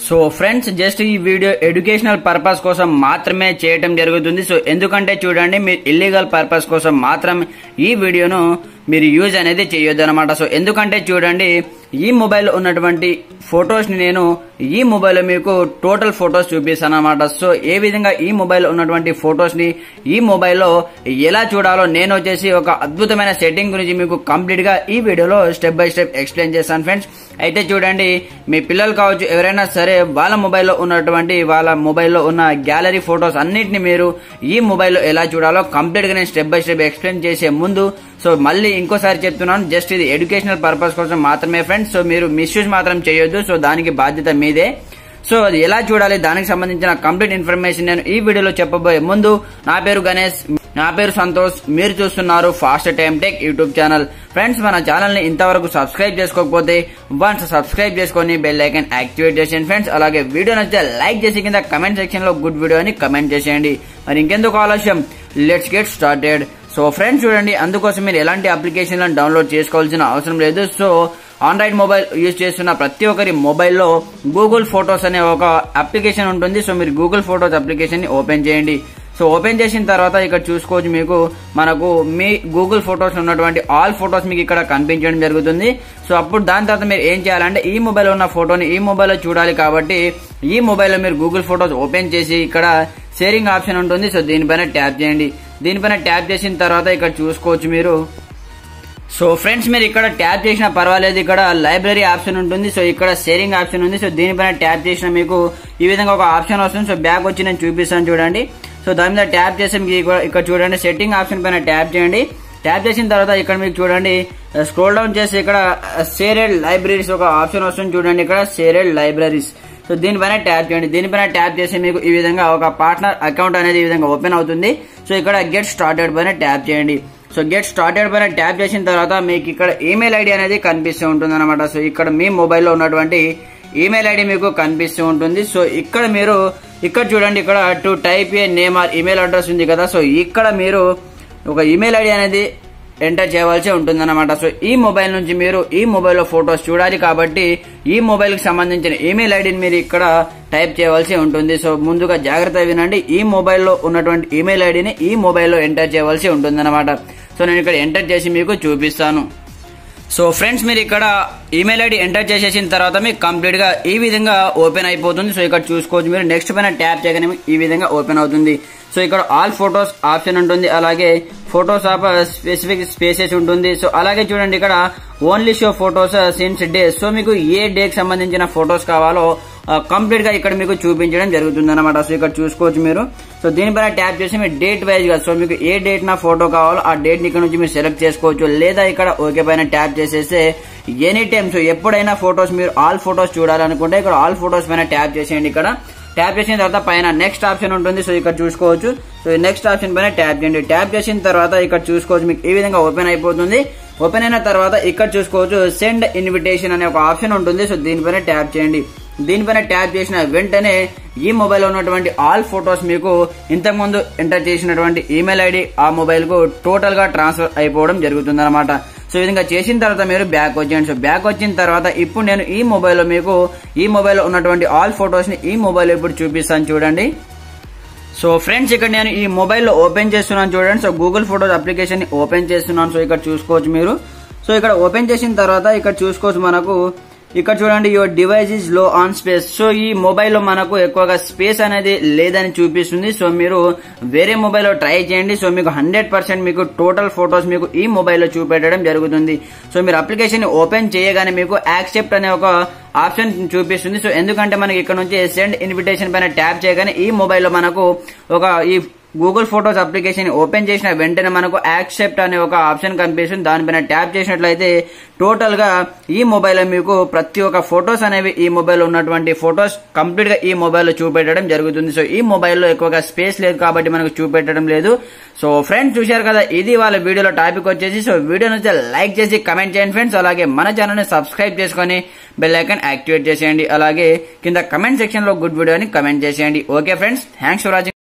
so friends just ఈ video educational purpose కోసం మాత్రమే చేయటం జరుగుతుంది సో ఎందుకంటే చూడండి మీరు ఇల్లీగల్ పర్పస్ కోసం మాత్రమే ఈ వీడియోను మీరు యూజ్ అనేది చేయొద్దు అనమాట సో ఎందుకంటే చూడండి ఈ మొబైల్ ఉన్నటువంటి ఫొటోస్ ని నేను ఈ మొబైల్ మీకు టోటల్ ఫొటోస్ చూపిస్తాను అనమాట సో ఏ విధంగా ఈ మొబైల్ ఉన్నటువంటి ఫొటోస్ ని ఈ మొబైల్లో ఎలా చూడాలో నేను వచ్చేసి ఒక అద్భుతమైన సెట్టింగ్ గురించి మీకు కంప్లీట్ గా ఈ వీడియోలో స్టెప్ బై స్టెప్ ఎక్స్ప్లెయిన్ చేస్తాను ఫ్రెండ్స్ అయితే చూడండి మీ పిల్లలు కావచ్చు ఎవరైనా సరే వాళ్ళ మొబైల్లో ఉన్నటువంటి వాళ్ళ మొబైల్లో ఉన్న గ్యాలరీ ఫొటోస్ అన్నిటిని మీరు ఈ మొబైల్లో ఎలా చూడాలో కంప్లీట్ గా నేను స్టెప్ బై స్టెప్ ఎక్స్ప్లెయిన్ చేసే ముందు సో మళ్ళీ ఇంకోసారి చెప్తున్నాను జస్ట్ ఇది ఎడ్యుకేషనల్ పర్పస్ కోసం మాత్రమే ఫ్రెండ్స్ సో మీరు మిస్యూజ్ మాత్రం చేయొద్దు సో దానికి బాధ్యత మీదే సో అది ఎలా చూడాలి దానికి సంబంధించిన కంప్లీట్ ఇన్ఫర్మేషన్ నేను ఈ వీడియోలో చెప్పబోయే ముందు నా పేరు గణేష్ నా పేరు సంతోష్ మీరు చూస్తున్నారు fast time tech YouTube channel friends మన ఛానల్ ని ఇంతవరకు సబ్స్క్రైబ్ చేసుకోకపోతే వన్స్ సబ్స్క్రైబ్ చేసుకొని బెల్ ఐకన్ యాక్టివేట్ చేసేయండి ఫ్రెండ్స్ అలాగే వీడియో నచ్చితే లైక్ చేసి కింద కమెంట్ సెక్షన్ లో గుడ్ వీడియో అని కమెంట్ చేసేయండి మరి ఇంకెందుకు ఆలస్యం let's get started so friends చూడండి అందుకోసం మీరు ఎలాంటి అప్లికేషన్లను డౌన్లోడ్ చేసుకోవాల్సిన అవసరం లేదు సో ఆండ్రాయిడ్ మొబైల్ యూజ్ చేస్తున్న ప్రతి ఒక్కరి మొబైల్లో గూగుల్ ఫొటోస్ అనే ఒక అప్లికేషన్ ఉంటుంది సో మీరు గూగుల్ ఫొటోస్ అప్లికేషన్ ని ఓపెన్ చేయండి సో ఓపెన్ చేసిన తర్వాత ఇక్కడ చూసుకోవచ్చు మీకు మనకు మీ గూగుల్ ఫొటోస్ ఉన్నటువంటి ఆల్ ఫొటోస్ మీకు ఇక్కడ కనిపించడం జరుగుతుంది సో అప్పుడు దాని తర్వాత మీరు ఏం చేయాలంటే ఈ మొబైల్ ఉన్న ఫోటోని ఈ మొబైల్లో చూడాలి కాబట్టి ఈ మొబైల్లో మీరు గూగుల్ ఫొటోస్ ఓపెన్ చేసి ఇక్కడ షేరింగ్ ఆప్షన్ ఉంటుంది సో దీనిపైన ట్యాప్ చేయండి దీనిపైన ట్యాప్ చేసిన తర్వాత ఇక్కడ చూసుకోవచ్చు మీరు సో ఫ్రెండ్స్ మీరు ఇక్కడ ట్యాప్ చేసినా పర్వాలేదు ఇక్కడ లైబ్రరీ ఆప్షన్ ఉంటుంది సో ఇక్కడ షేరింగ్ ఆప్షన్ ఉంది సో దీనిపైన ట్యాప్ చేసిన మీకు ఈ విధంగా ఒక ఆప్షన్ వస్తుంది సో బ్యాక్ వచ్చి నేను చూపిస్తాను చూడండి సో దాని మీద ట్యాప్ చేసి మీకు ఇక్కడ- ఇక్కడ చూడండి సెట్టింగ్ ఆప్షన్ పైన ట్యాప్ చేయండి ట్యాప్ చేసిన తర్వాత ఇక్కడ మీకు చూడండి స్క్రోల్ డౌన్ చేసి ఇక్కడ షేరెడ్ లైబ్రరీస్ ఒక ఆప్షన్ వస్తుంది చూడండి ఇక్కడ షేరెడ్ లైబ్రరీస్ సో దీనిపైన ట్యాప్ చేయండి దీనిపైన ట్యాప్ చేసి మీకు ఈ విధంగా ఒక పార్ట్నర్ అకౌంట్ అనేది ఈ విధంగా ఓపెన్ అవుతుంది సో ఇక్కడ గెట్ స్టార్టెడ్ పైన ట్యాప్ చేయండి సో గెట్ స్టార్టెడ్ పైన ట్యాప్ చేసిన తర్వాత మీకు ఇక్కడ ఈమెయిల్ ఐడి అనేది కనిపిస్తూ ఉంటుంది అనమాట సో ఇక్కడ మీ మొబైల్లో ఉన్నటువంటి ఈమెయిల్ ఐడి మీకు కనిపిస్తూ ఉంటుంది సో ఇక్కడ మీరు ఇక్కడ చూడండి ఇక్కడ to type a name or email address ఉంది కదా సో ఇక్కడ మీరు ఒక ఈమెయిల్ ఐడి అనేది ఎంటర్ చేయవలసి ఉంటుందన్నమాట సో ఈ మొబైల్ నుంచి మీరు ఈ మొబైల్లో ఫొటోస్ చూడాలి కాబట్టి ఈ మొబైల్ కి సంబంధించిన ఈమెయిల్ ఐడిని మీరు ఇక్కడ టైప్ చేయవలసి ఉంటుంది సో ముందుగా జాగ్రత్త వినండి ఈ మొబైల్లో ఉన్నటువంటి ఈమెయిల్ ఐడిని ఈ మొబైల్లో ఎంటర్ చేయవలసి ఉంటుందన్నమాట సో నేను ఇక్కడ ఎంటర్ చేసి మీకు చూపిస్తాను సో ఫ్రెండ్స్ మీరు ఇక్కడ ఈమెయిల్ ఐడి ఎంటర్ చేసేసిన తర్వాత మీకు కంప్లీట్ గా ఈ విధంగా ఓపెన్ అయిపోతుంది సో ఇక్కడ చూసుకోవచ్చు మీరు నెక్స్ట్ పైన ట్యాప్ చేయగానే మీకు ఈ విధంగా ఓపెన్ అవుతుంది సో ఇక్కడ ఆల్ ఫొటోస్ ఆప్షన్ ఉంటుంది అలాగే ఫొటోస్ ఆఫ్ స్పెసిఫిక్ స్పేసెస్ ఉంటుంది సో అలాగే చూడండి ఇక్కడ only show photos since day so మీకు ఏ డే కి సంబంధించిన ఫొటోస్ కావాలో కంప్లీట్ గా ఇక్కడ మీకు చూపించడం జరుగుతుంది అనమాట సో ఇక్కడ చూసుకోవచ్చు మీరు సో దీనిపైన ట్యాప్ చేసి మీరు డేట్ వైజ్ గా సో మీకు ఏ డేట్ నా ఫోటో కావాలో ఆ డేట్ ని ఇక్కడ నుంచి మీరు సెలెక్ట్ చేసుకోవచ్చు లేదా ఇక్కడ ఓకే పైన ట్యాప్ చేసేస్తే ఎనీ టైమ్ సో ఎప్పుడైనా ఫొటోస్ మీరు ఆల్ ఫొటోస్ చూడాలనుకుంటే ఇక్కడ ఆల్ ఫొటోస్ పైన ట్యాప్ చేసేయండి ఇక్కడ ట్యాప్ చేసిన తర్వాత పైన నెక్స్ట్ ఆప్షన్ ఉంటుంది సో ఇక్కడ చూసుకోవచ్చు సో నెక్స్ట్ ఆప్షన్ పైన ట్యాప్ చేయండి ట్యాప్ చేసిన తర్వాత ఇక్కడ చూసుకోవచ్చు మీకు ఈ విధంగా ఓపెన్ అయిపోతుంది ఓపెన్ అయిన తర్వాత ఇక్కడ చూసుకోవచ్చు సెండ్ ఇన్విటేషన్ అనే ఒక ఆప్షన్ ఉంటుంది సో దీనిపైన ట్యాప్ చేయండి దీనిపైన ట్యాప్ చేసిన వెంటనే ఈ మొబైల్ ఉన్నటువంటి ఆల్ ఫొటోస్ మీకు ఇంతకుముందు ఎంటర్ చేసినటువంటి ఈమెయిల్ ఐడి ఆ మొబైల్ కు టోటల్ గా ట్రాన్స్ఫర్ అయిపోవడం జరుగుతుంది అనమాట సో ఈ విధంగా చేసిన తర్వాత మీరు బ్యాక్ వచ్చేయండి సో బ్యాక్ వచ్చిన తర్వాత ఇప్పుడు నేను ఈ మొబైల్లో మీకు ఈ మొబైల్లో ఉన్నటువంటి ఆల్ ఫొటోస్ ని ఈ మొబైల్ ఇప్పుడు చూపిస్తాను చూడండి సో ఫ్రెండ్స్ ఇక్కడ నేను ఈ మొబైల్లో ఓపెన్ చేస్తున్నాను చూడండి సో గూగుల్ ఫొటోస్ అప్లికేషన్ ని ఓపెన్ చేస్తున్నాను సో ఇక్కడ చూసుకోవచ్చు మీరు సో ఇక్కడ ఓపెన్ చేసిన తర్వాత ఇక్కడ చూసుకోవచ్చు మనకు ఇక్కడ చూడండి your device is low on space so ఈ మొబైల్లో మనకు ఎక్కువగా స్పేస్ అనేది లేదని చూపిస్తుంది సో మీరు వేరే మొబైల్లో ట్రై చేయండి సో మీకు హండ్రెడ్ పర్సెంట్ మీకు టోటల్ ఫొటోస్ మీకు ఈ మొబైల్లో చూపెట్టడం జరుగుతుంది సో మీరు అప్లికేషన్ ఓపెన్ చేయగానే మీకు యాక్సెప్ట్ అనే ఒక ఆప్షన్ చూపిస్తుంది సో ఎందుకంటే మనకి ఇక్కడ నుంచి సెండ్ ఇన్విటేషన్ పైన ట్యాప్ చేయగానే ఈ మొబైల్లో మనకు ఒక ఈ గూగుల్ ఫొటోస్ అప్లికేషన్ ఓపెన్ చేసిన వెంటనే మనకు యాక్సెప్ట్ అనే ఒక ఆప్షన్ కనిపిస్తుంది దానిపైన ట్యాప్ చేసినట్లయితే టోటల్ గా ఈ మొబైల్ మీకు ప్రతి ఒక్క ఫొటోస్ అనేవి ఈ మొబైల్ ఉన్నటువంటి ఫొటోస్ కంప్లీట్ గా ఈ మొబైల్ లో చూపెట్టడం జరుగుతుంది సో ఈ మొబైల్లో ఎక్కువగా స్పేస్ లేదు కాబట్టి మనకు చూపెట్టడం లేదు సో ఫ్రెండ్స్ చూశారు కదా ఇది వాళ్ళ వీడియోలో టాపిక్ వచ్చేసి సో వీడియో నచ్చితే లైక్ చేసి కమెంట్ చేయండి ఫ్రెండ్స్ అలాగే మన ఛానల్ ని సబ్స్క్రైబ్ చేసుకొని బెల్ ఐకాన్ యాక్టివేట్ చేసేయండి అలాగే కింద కమెంట్ సెక్షన్ లో గుడ్ వీడియో అని కమెంట్ చేసేయండి okay friends thanks for watching